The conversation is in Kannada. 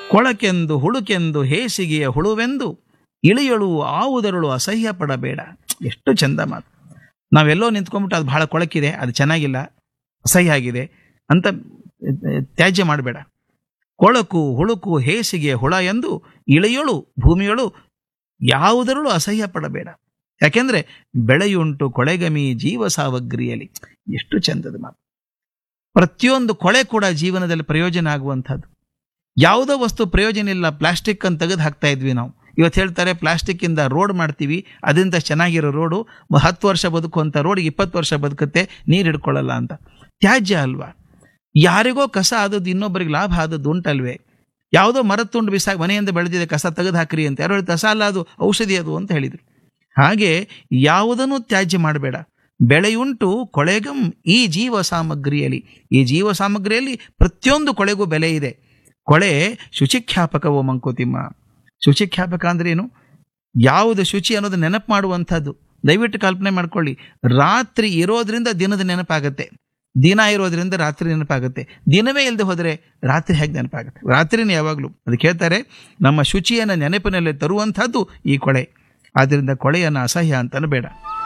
ಕೊಳಕೆಂದು ಹುಳುಕೆಂದು ಹೇಸಿಗೆಯ ಹುಳುವೆಂದು ಇಳಿಯಳು ಆವುದರಳು ಅಸಹ್ಯ ಪಡಬೇಡ ಎಷ್ಟು ಚಂದ ಮಾತು ನಾವೆಲ್ಲೋ ನಿಂತ್ಕೊಂಡ್ಬಿಟ್ಟು ಅದು ಬಹಳ ಕೊಳಕಿದೆ ಅದು ಚೆನ್ನಾಗಿಲ್ಲ ಅಸಹ್ಯ ಆಗಿದೆ ಅಂತ ತ್ಯಾಜ್ಯ ಮಾಡಬೇಡ ಕೊಳಕು ಹುಳುಕು ಹೇಸಿಗೆ ಹುಳ ಎಂದು ಇಳೆಯಳು ಭೂಮಿಯಳು ಯಾವುದರಲ್ಲೂ ಅಸಹ್ಯ ಪಡಬೇಡ ಯಾಕೆಂದ್ರೆ ಬೆಳೆಯುಂಟು ಕೊಳೆಗಮಿ ಜೀವ ಸಾಮಗ್ರಿಯಲ್ಲಿ ಎಷ್ಟು ಚಂದದ ಮಾತು ಪ್ರತಿಯೊಂದು ಕೊಳೆ ಕೂಡ ಜೀವನದಲ್ಲಿ ಪ್ರಯೋಜನ ಆಗುವಂಥದ್ದು ಯಾವುದೋ ವಸ್ತು ಪ್ರಯೋಜನ ಇಲ್ಲ ಪ್ಲಾಸ್ಟಿಕ್ ಅಂತ ತೆಗೆದು ಹಾಕ್ತಾ ಇದ್ವಿ ನಾವು ಇವತ್ತು ಹೇಳ್ತಾರೆ ಪ್ಲಾಸ್ಟಿಕ್ ಇಂದ ರೋಡ್ ಮಾಡ್ತೀವಿ ಅದರಿಂದ ಚೆನ್ನಾಗಿರೋ ರೋಡು ಹತ್ತು ವರ್ಷ ಬದುಕುವಂಥ ರೋಡ್ ಇಪ್ಪತ್ತು ವರ್ಷ ಬದುಕುತ್ತೆ ನೀರು ಹಿಡ್ಕೊಳ್ಳಲ್ಲ ಅಂತ ತ್ಯಾಜ್ಯ ಅಲ್ವಾ ಯಾರಿಗೋ ಕಸ ಆದದ್ದು ಇನ್ನೊಬ್ಬರಿಗೆ ಲಾಭ ಆದದ್ದು ಉಂಟಲ್ವೇ ಯಾವುದೋ ಮರದ ತುಂಡು ಬಿಸಾಗಿ ಮನೆಯಿಂದ ಬೆಳೆದಿದೆ ಕಸ ತೆಗೆದು ಹಾಕ್ರಿ ಅಂತ ಯಾರು ಹೇಳಿ ಕಸ ಅಲ್ಲ ಅದು ಔಷಧಿ ಅದು ಅಂತ ಹೇಳಿದರು ಹಾಗೆ ಯಾವುದನ್ನು ತ್ಯಾಜ್ಯ ಮಾಡಬೇಡ ಬೆಳೆಯುಂಟು ಕೊಳೆಗಂ ಈ ಜೀವ ಸಾಮಗ್ರಿಯಲ್ಲಿ ಈ ಜೀವ ಸಾಮಗ್ರಿಯಲ್ಲಿ ಪ್ರತಿಯೊಂದು ಕೊಳೆಗೂ ಬೆಲೆ ಇದೆ ಕೊಳೆ ಶುಚಿಖ್ಯಾಪಕವೋ ಮಂಕುತಿಮ್ಮ ಶುಚಿಖ್ಯಾಪಕ ಅಂದ್ರೆ ಏನು ಯಾವುದು ಶುಚಿ ಅನ್ನೋದು ನೆನಪು ಮಾಡುವಂಥದ್ದು ದಯವಿಟ್ಟು ಕಲ್ಪನೆ ಮಾಡ್ಕೊಳ್ಳಿ ರಾತ್ರಿ ಇರೋದ್ರಿಂದ ದಿನದ ನೆನಪಾಗತ್ತೆ ದಿನ ಇರೋದ್ರಿಂದ ರಾತ್ರಿ ನೆನಪಾಗುತ್ತೆ ದಿನವೇ ಇಲ್ಲದೆ ಹೋದರೆ ರಾತ್ರಿ ಹೇಗೆ ನೆನಪಾಗುತ್ತೆ ರಾತ್ರಿನೇ ಯಾವಾಗಲೂ ಅದಕ್ಕೆ ಹೇಳ್ತಾರೆ ನಮ್ಮ ಶುಚಿಯನ್ನು ನೆನಪಿನಲ್ಲಿ ತರುವಂಥದ್ದು ಈ ಕೊಳೆ ಆದ್ದರಿಂದ ಕೊಳೆಯನ್ನು ಅಸಹ್ಯ ಅಂತಲೂ ಬೇಡ